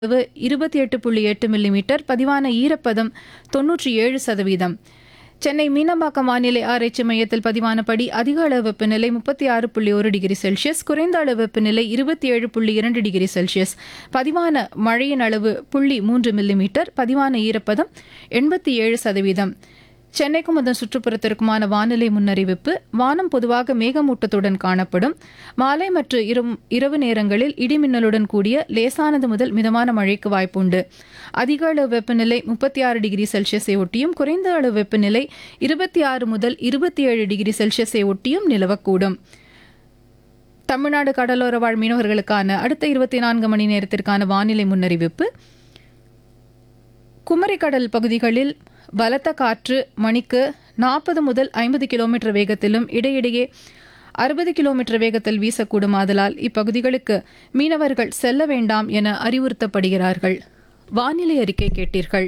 அளவு இருபத்தி எட்டு புள்ளி எட்டு மில்லிமீட்டர் பதிவான ஈரப்பதம் தொன்னூற்றி ஏழு சதவீதம் சென்னை மீனம்பாக்கம் வானிலை ஆராய்ச்சி மையத்தில் பதிவானபடி அதிக அளவு வெப்பநிலை முப்பத்தி ஆறு புள்ளி ஒரு டிகிரி செல்சியஸ் குறைந்த அளவு வெப்பநிலை இருபத்தி ஏழு புள்ளி இரண்டு டிகிரி செல்சியஸ் பதிவான மழையின் அளவு புள்ளி மூன்று மில்லிமீட்டர் பதிவான ஈரப்பதம் எண்பத்தி ஏழு சதவீதம் சென்னைக்கும் அதன் சுற்றுப்புறத்திற்குமான வானிலை முன்னறிவிப்பு வானம் பொதுவாக மேகமூட்டத்துடன் காணப்படும் மாலை மற்றும் இரும்- இரவு நேரங்களில் இடிமின்னலுடன் கூடிய லேசானது முதல் மிதமான மழைக்கு வாய்ப்புண்டு அதிக அளவு வெப்பநிலை முப்பத்தி ஆறு டிகிரி செல்சியஸை ஒட்டியும் குறைந்த அளவு வெப்பநிலை இருபத்தி ஆறு முதல் இருபத்தி ஏழு டிகிரி செல்சியஸை ஒட்டியும் நிலவக்கூடும் தமிழ்நாடு கடலோர வாழ் மீனவர்களுக்கான அடுத்த இருபத்தி நான்கு மணி நேரத்திற்கான வானிலை முன்னறிவிப்பு குமரிக்கடல் பகுதிகளில் பலத்த காற்று மணிக்கு நாற்பது முதல் ஐம்பது கிலோமீட்டர் வேகத்திலும் இடையிடையே அறுபது கிலோமீட்டர் வேகத்தில் வீசக்கூடும் ஆதலால் இப்பகுதிகளுக்கு மீனவர்கள் செல்ல வேண்டாம் என அறிவுறுத்தப்படுகிறார்கள் வானிலை அறிக்கை கேட்டீர்கள்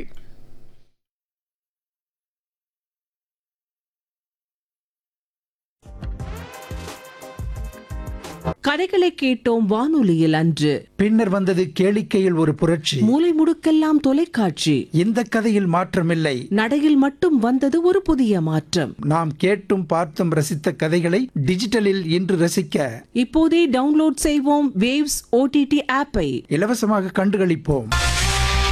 கதைகளை கேட்டோம் வானொலியில் அன்று பின்னர் வந்தது கேளிக்கையில் ஒரு புரட்சி மூலை முடுக்கெல்லாம் தொலைக்காட்சி இந்த கதையில் மாற்றமில்லை நடையில் மட்டும் வந்தது ஒரு புதிய மாற்றம் நாம் கேட்டும் பார்த்தும் ரசித்த கதைகளை டிஜிட்டலில் இன்று ரசிக்க இப்போதே டவுன்லோட் செய்வோம் வேவ்ஸ் ஓடிடி ஆப்பை இலவசமாக கண்டுகளிப்போம்